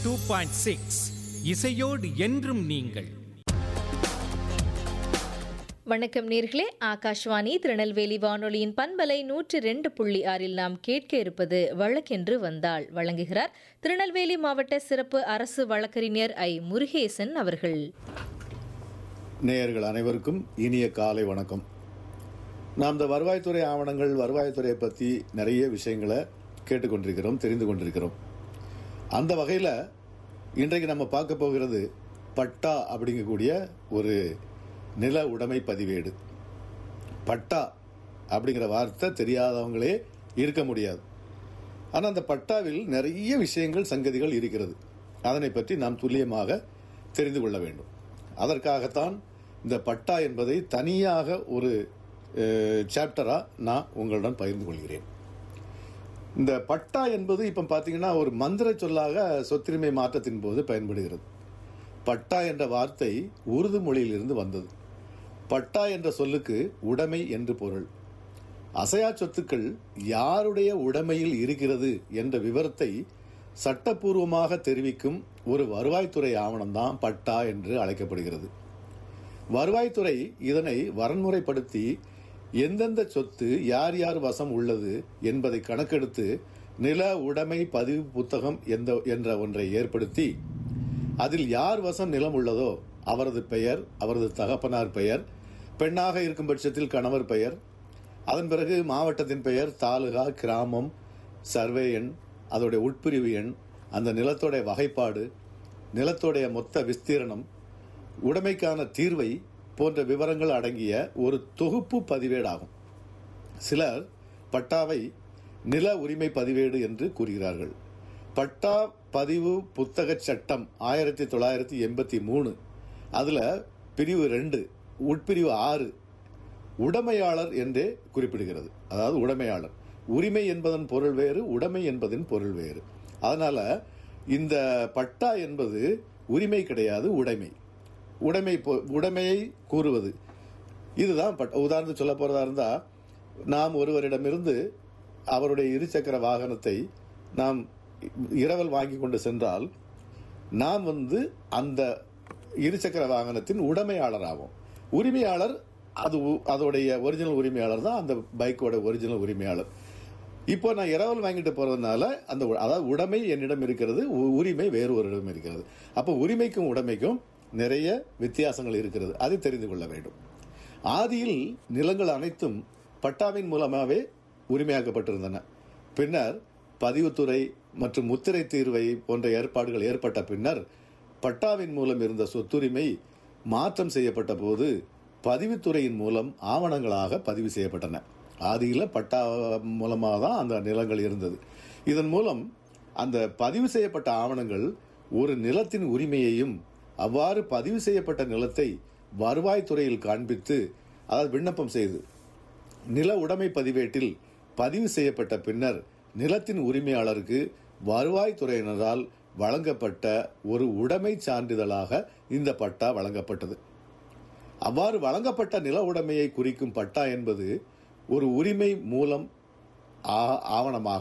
two point six இசையோடு என்றும் நீங்கள் வணக்கம் நேர்களே ஆகாஷ்வாணி திருநெல்வேலி வானொலியின் பண்பலை நூற்றி ரெண்டு புள்ளி ஆறில் நாம் கேட்க இருப்பது வழக்கென்று வந்தாள் வழங்குகிறார் திருநெல்வேலி மாவட்ட சிறப்பு அரசு வழக்கறிஞர் ஐ முருகேசன் அவர்கள் நேயர்கள் அனைவருக்கும் இனிய காலை வணக்கம் நாம் இந்த வருவாய்த்துறை ஆவணங்கள் வருவாய்த்துறையை பற்றி நிறைய விஷயங்களை கேட்டுக்கொண்டிருக்கிறோம் தெரிந்து கொண்டிருக்கிறோம் அந்த வகையில் இன்றைக்கு நம்ம பார்க்க போகிறது பட்டா அப்படிங்கக்கூடிய ஒரு நில உடைமை பதிவேடு பட்டா அப்படிங்கிற வார்த்தை தெரியாதவங்களே இருக்க முடியாது ஆனால் அந்த பட்டாவில் நிறைய விஷயங்கள் சங்கதிகள் இருக்கிறது அதனை பற்றி நாம் துல்லியமாக தெரிந்து கொள்ள வேண்டும் அதற்காகத்தான் இந்த பட்டா என்பதை தனியாக ஒரு சாப்டராக நான் உங்களுடன் பகிர்ந்து கொள்கிறேன் இந்த பட்டா என்பது இப்போ பார்த்தீங்கன்னா ஒரு மந்திர சொல்லாக சொத்துரிமை மாற்றத்தின் போது பயன்படுகிறது பட்டா என்ற வார்த்தை உருது மொழியிலிருந்து வந்தது பட்டா என்ற சொல்லுக்கு உடைமை என்று பொருள் அசையா சொத்துக்கள் யாருடைய உடைமையில் இருக்கிறது என்ற விவரத்தை சட்டப்பூர்வமாக தெரிவிக்கும் ஒரு வருவாய்த்துறை ஆவணம்தான் பட்டா என்று அழைக்கப்படுகிறது வருவாய்த்துறை இதனை வரன்முறைப்படுத்தி எந்தெந்த சொத்து யார் யார் வசம் உள்ளது என்பதை கணக்கெடுத்து நில உடைமை பதிவு புத்தகம் எந்த என்ற ஒன்றை ஏற்படுத்தி அதில் யார் வசம் நிலம் உள்ளதோ அவரது பெயர் அவரது தகப்பனார் பெயர் பெண்ணாக இருக்கும் பட்சத்தில் கணவர் பெயர் அதன் பிறகு மாவட்டத்தின் பெயர் தாலுகா கிராமம் சர்வே எண் அதோடைய உட்பிரிவு எண் அந்த நிலத்தோடைய வகைப்பாடு நிலத்தோடைய மொத்த விஸ்தீரணம் உடைமைக்கான தீர்வை போன்ற விவரங்கள் அடங்கிய ஒரு தொகுப்பு பதிவேடாகும் சிலர் பட்டாவை நில உரிமை பதிவேடு என்று கூறுகிறார்கள் பட்டா பதிவு புத்தக சட்டம் ஆயிரத்தி தொள்ளாயிரத்தி எண்பத்தி மூணு அதில் பிரிவு ரெண்டு உட்பிரிவு ஆறு உடைமையாளர் என்றே குறிப்பிடுகிறது அதாவது உடைமையாளர் உரிமை என்பதன் பொருள் வேறு உடைமை என்பதன் பொருள் வேறு அதனால இந்த பட்டா என்பது உரிமை கிடையாது உடைமை உடைமை பொ- உடைமையை கூறுவது இதுதான் பட் உதாரணத்துக்கு சொல்ல போறதா இருந்தா நாம் ஒருவரிடமிருந்து அவருடைய இருசக்கர வாகனத்தை நாம் இரவல் வாங்கி கொண்டு சென்றால் நாம் வந்து அந்த இருசக்கர வாகனத்தின் உடைமையாளர் ஆகும் உரிமையாளர் அது உ- அதோடைய ஒரிஜினல் உரிமையாளர் தான் அந்த பைக்கோட ஒரிஜினல் உரிமையாளர் இப்போ நான் இரவல் வாங்கிட்டு போறதுனால அந்த உ- அதாவது உடைமை என்னிடம் இருக்கிறது உ- உரிமை வேறு ஒருடம் இருக்கிறது அப்போ உரிமைக்கும் உடைமைக்கும் நிறைய வித்தியாசங்கள் இருக்கிறது அதை தெரிந்து கொள்ள வேண்டும் ஆதியில் நிலங்கள் அனைத்தும் பட்டாவின் மூலமாகவே உரிமையாக்கப்பட்டிருந்தன பின்னர் பதிவுத்துறை மற்றும் முத்திரை தீர்வை போன்ற ஏற்பாடுகள் ஏற்பட்ட பின்னர் பட்டாவின் மூலம் இருந்த சொத்துரிமை மாற்றம் செய்யப்பட்ட போது பதிவுத்துறையின் மூலம் ஆவணங்களாக பதிவு செய்யப்பட்டன ஆதியில பட்டா மூலமாக தான் அந்த நிலங்கள் இருந்தது இதன் மூலம் அந்த பதிவு செய்யப்பட்ட ஆவணங்கள் ஒரு நிலத்தின் உரிமையையும் அவ்வாறு பதிவு செய்யப்பட்ட நிலத்தை வருவாய்த்துறையில் காண்பித்து அதாவது விண்ணப்பம் செய்து நில உடைமை பதிவேட்டில் பதிவு செய்யப்பட்ட பின்னர் நிலத்தின் உரிமையாளருக்கு வருவாய்த்துறையினரால் வழங்கப்பட்ட ஒரு உடைமை சான்றிதழாக இந்த பட்டா வழங்கப்பட்டது அவ்வாறு வழங்கப்பட்ட நில உடைமையை குறிக்கும் பட்டா என்பது ஒரு உரிமை மூலம் ஆ- ஆவணமாக